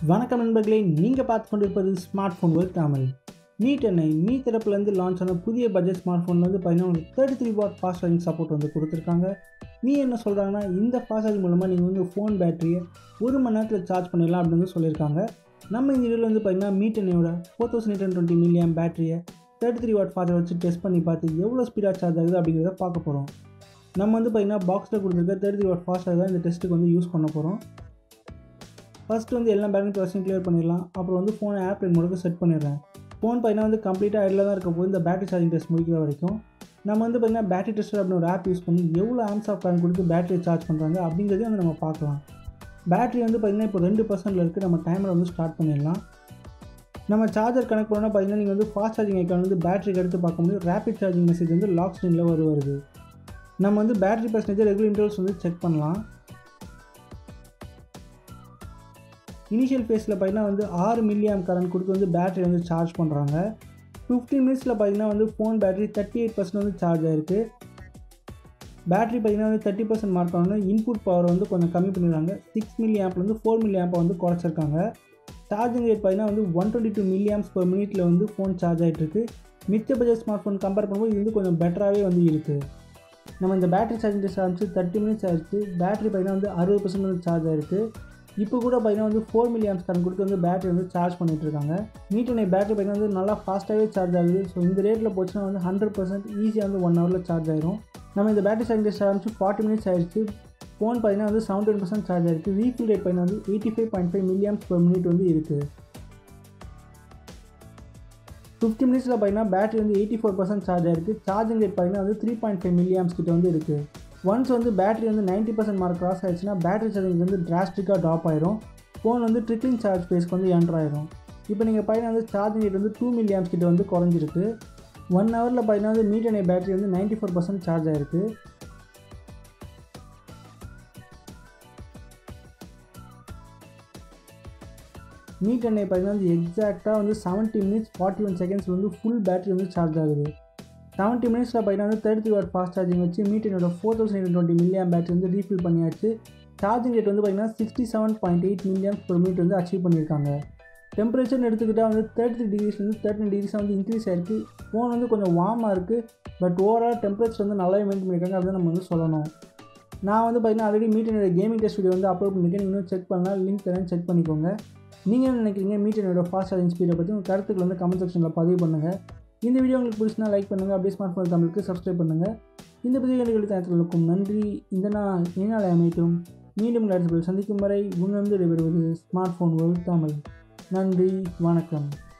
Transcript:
வணக்கம் நண்பர்களே நீங்கள் பார்த்து கொண்டிருப்பது smart phone world Tamil Mi டென்னை மீ தரப்புலேருந்து லான்ச் ஆன புதிய பட்ஜெட் ஸ்மார்ட் ஃபோனில் வந்து பார்த்தீங்கன்னா உங்களுக்கு thirty three watt fast charging support வந்து கொடுத்துருக்காங்க மீ என்ன சொல்கிறாங்கன்னா இந்த ஃபாஸ்ட் சார்ஜிங் மூலமாக நீங்கள் வந்து ஃபோன் பேட்டரியை ஒரு மணி நேரத்தில் சார்ஜ் பண்ணிடலாம் அப்படின்னு வந்து சொல்லியிருக்காங்க நம்ம இந்த வீடியோவில் வந்து பார்த்தீங்கன்னா மீ டென்னையோட four thousand eight twenty milliamp பேட்டரியை தேர்ட்டி த்ரீ வாட் ஃபாஸ்ட்டை வச்சு டெஸ்ட் பண்ணி பார்த்து எவ்வளோ ஸ்பீடாக சார்ஜ் ஆகுது அப்படிங்கிறத பார்க்க போகிறோம் நம்ம வந்து பார்த்தீங்கன்னா பாக்ஸில் கொடுத்துருக்க தேர்ட்டி த்ரீ வாட் ஃபாஸ்ட்டாக தான் இந்த டெஸ்ட்டுக்கு வந்து யூஸ் பண்ண போகிறோம் ஃபஸ்ட்டு வந்து எல்லா பேலன்ஸ் ப்ராசஸையும் கிளியர் பண்ணிடலாம் அப்புறம் வந்து ஃபோனை ஆப்லைன் மோடுக்கு செட் பண்ணிடுறேன் ஃபோன் பார்த்தீங்கன்னா வந்து கம்ப்ளீட்டாக ஐடில் தான் இருக்க போது இந்த பேட்டரி சார்ஜிங் டெஸ்ட் முடிக்கிற வரைக்கும் நம்ம வந்து பார்த்தீங்கன்னா பேட்டரி டெஸ்டர் அப்படின்னு ஒரு ஆப் யூஸ் பண்ணி எவ்வளோ ஆம்ஸ் ஆஃப் கரண்ட் கொடுத்து பேட்டரி சார்ஜ் பண்ணுறாங்க அப்படிங்கிறதையும் வந்து நம்ம பார்க்கலாம் பேட்டரி வந்து பார்த்திங்கன்னா இப்போ ரெண்டு பர்சன்டில் இருக்குது நம்ம டைமரை வந்து ஸ்டார்ட் பண்ணிடலாம் நம்ம சார்ஜர் கனெக்ட் பண்ணோன்னா பார்த்தீங்கன்னா நீங்கள் வந்து ஃபாஸ்ட் சார்ஜிங் ஐக்கான் வந்து பேட்டரிக்கு எடுத்து பார்க்க முடியும் ரேபிட் சார்ஜிங் மெசேஜ் வந்து லாக் ஸ்க்ரீனில் வரு வருது நம்ம வந்து பேட்டரி பர்சன்டேஜ் ரெகுலர் இன்டர்வல்ஸ் வந்து செக் பண்ணலாம் இனிஷியல் ஃபேஸில் பார்த்தீங்கன்னா வந்து ஆறு மில்லியம் கரண்ட் கொடுத்து வந்து பேட்டரி வந்து சார்ஜ் பண்ணுறாங்க ஃபிஃப்டீன் மினிட்ஸில் பார்த்தீங்கன்னா வந்து phone battery thirty eight percent வந்து சார்ஜ் ஆயிருக்கு பேட்டரி பார்த்தீங்கன்னா வந்து தேர்ட்டி பர்சன்ட் மார்க் பண்ணணும் இன்புட் பவர் வந்து கொஞ்சம் கம்மி பண்ணிடுறாங்க சிக்ஸ் மில்லி ஆம்ப்லேருந்து ஃபோர் மில்லி ஆம்பை வந்து குறைச்சிருக்காங்க சார்ஜிங் ரேட் பார்த்தீங்கன்னா வந்து one twenty two milli amps per மினிட்ல வந்து ஃபோன் சார்ஜ் ஆகிட்டு இருக்கு மிச்ச பட்ஜெட் ஸ்மார்ட் ஃபோன் கம்பேர் பண்ணும்போது இது வந்து கொஞ்சம் பெட்டராகவே வந்து இருக்குது நம்ம இந்த பேட்டரி சார்ஜிங் டெஸ்ட் ஆரம்பிச்சு தேர்ட்டி மினிட்ஸ் ஆயிடுச்சு பேட்டரி பார்த்தீங்கன்னா வந்து அறுபது பர்சன்ட் வந்து சார்ஜ் ஆயிருக்கு இப்போ கூட பார்த்தீங்கன்னா வந்து ஃபோர் மில்லி ஆம்ஸ் கரண்ட் கொடுத்து வந்து பேட்டரி வந்து சார்ஜ் பண்ணிட்டு இருக்காங்க மீட்டர் பேட்டரி பார்த்தீங்கன்னா வந்து நல்லா ஃபாஸ்ட்டாகவே சார்ஜ் ஆகுது ஸோ இந்த ரேட்டில் போச்சுன்னா வந்து ஹண்ட்ரட் பர்சன்ட் ஈஸியாக வந்து ஒன் ஹவரில் சார்ஜ் ஆயிரும் நம்ம இந்த பேட்டரி சார்ஜிங் டெஸ்ட் ஆரம்பிச்சு ஃபார்ட்டி மினிட்ஸ் ஆயிடுச்சு ஃபோன் பார்த்தீங்கன்னா வந்து செவன்டீன் பர்சன்ட் சார்ஜ் ஆயிருக்கு ரீஃபில் ரேட் பார்த்தீங்கன்னா வந்து eighty five point five milliamps per minute வந்து இருக்குது ஃபிஃப்டி மினிட்ஸில் பார்த்தீங்கன்னா பேட்டரி வந்து எயிட்டி ஃபோர் பர்சன்ட் சார்ஜ் ஆயிருக்கு சார்ஜிங் ரேட் பார்த்தீங்கன்னா வந்து த்ரீ பாயிண்ட் ஃபைவ் மில்லியம்ஸ் கிட்ட வந்து இருக்குது ஒன்ஸ் வந்து பேட்டரி வந்து நைன்ட்டி பர்சன்ட் மார்க் கிராஸ் ஆயிடுச்சுன்னா பேட்டரி சார்ஜிங் வந்து டிராஸ்டிக்காக ட்ராப் ஆயிரும் ஃபோன் வந்து ட்ரிக்லிங் சார்ஜ் பேஸ்க்கு வந்து என்டர் ஆயிரும் இப்போ நீங்கள் பார்த்தீங்கன்னா வந்து சார்ஜிங் ரேட் வந்து டூ மில்லியம்ஸ் கிட்ட வந்து குறைஞ்சிருக்கு ஒன் ஹவரில் பார்த்தீங்கன்னா வந்து மீட்டர் பேட்டரி வந்து நைன்ட்டி ஃபோர் பர்சன்ட் சார்ஜ் ஆயிருக்கு மீட் எண்ணெய் பார்த்தீங்கன்னா வந்து எக்ஸாக்டாக வந்து seventy minutes forty one seconds வந்து ஃபுல் பேட்டரி வந்து சார்ஜ் ஆகுது செவன்ட்டி மினிட்ஸில் பார்த்தீங்கன்னா வந்து தேர்ட்டி வாட் ஃபாஸ்ட் சார்ஜிங் வச்சு மீட் என்னோட four thousand eight twenty milliamp battery வந்து ரீஃபில் பண்ணியாச்சு சார்ஜிங் ரேட் வந்து பார்த்தீங்கன்னா sixty seven point eight milliamp per minute வந்து அச்சீவ் பண்ணியிருக்காங்க டெம்பரேச்சர்னு எடுத்துக்கிட்டால் வந்து தேர்ட்டி த்ரீ டிகிரிஸ்லேருந்து தேர்ட்டின் டிகிரிஸ் வந்து இன்க்ரீஸ் ஆயிருக்கு ஃபோன் வந்து கொஞ்சம் வார்மாக இருக்குது பட் ஓவரால் டெம்பரேச்சர் வந்து நல்லாவே மெயின்டைன் பண்ணியிருக்காங்க அப்படின்னு நம்ம வந்து சொல்லணும் நான் வந்து பார்த்தீங்கன்னா ஆல்ரெடி மீட்டினோட கேமிங் டெஸ்ட் வீடியோ வந்து அப்லோட் பண்ணியிருக்கேன் இன்னும் செக் பண்ணலாம் லிங்க் தரேன் செக் பண்ணிக்கோங்க நீங்கள் என்ன நினைக்கிறீங்க மீட்டனோட ஃபாஸ்ட் சார்ஜிங் ஸ்பீடை பற்றி உங்கள் கருத்துக்கள் வந்து கமெண்ட் செக்ஷனில் பதிவு பண்ணுங்கள் இந்த வீடியோ உங்களுக்கு பிடிச்சினா லைக் பண்ணுங்கள் அப்படியே ஸ்மார்ட் ஃபோன் தமிழுக்கு சப்ஸ்கிரைப் பண்ணுங்கள் இந்த புதிய கலைகளுக்கு அனைத்துக்கும் நன்றி இந்த நாள் என்னால் அமையட்டும் மீண்டும் அடுத்த சந்திக்கும் வரை உணர்ந்து விடைபெறுவது ஸ்மார்ட் ஃபோன் தமிழ் நன்றி வணக்கம்